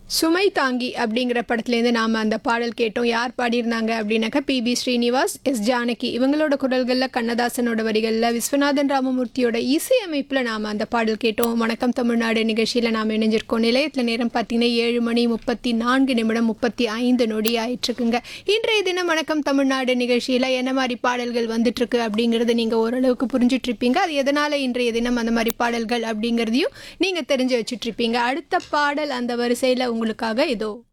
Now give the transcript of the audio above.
சுமை தாங்கி அப்படிங்கிற படத்துலேருந்து நாம் அந்த பாடல் கேட்டோம் யார் பாடியிருந்தாங்க அப்படின்னாக்கா பிபி ஸ்ரீனிவாஸ் எஸ் ஜானகி இவங்களோட குரல்களில் கண்ணதாசனோட வரிகளில் விஸ்வநாதன் ராமமூர்த்தியோட இசையமைப்பில் நாம் அந்த பாடல் கேட்டோம் வணக்கம் தமிழ்நாடு நிகழ்ச்சியில் நாம் இணைஞ்சிருக்கோம் நிலையத்தில் நேரம் பார்த்தீங்கன்னா ஏழு மணி முப்பத்தி நான்கு நிமிடம் முப்பத்தி ஐந்து நொடி ஆயிட்டுருக்குங்க இன்றைய தினம் வணக்கம் தமிழ்நாடு நிகழ்ச்சியில் என்ன மாதிரி பாடல்கள் வந்துட்டுருக்கு அப்படிங்கிறத நீங்கள் ஓரளவுக்கு புரிஞ்சுட்டு இருப்பீங்க அது எதனால் இன்றைய தினம் அந்த மாதிரி பாடல்கள் அப்படிங்கிறதையும் நீங்கள் தெரிஞ்சு வச்சுட்ருப்பீங்க அடுத்த பாடல் அந்த வரிசையில் உங்களுக்காக இதோ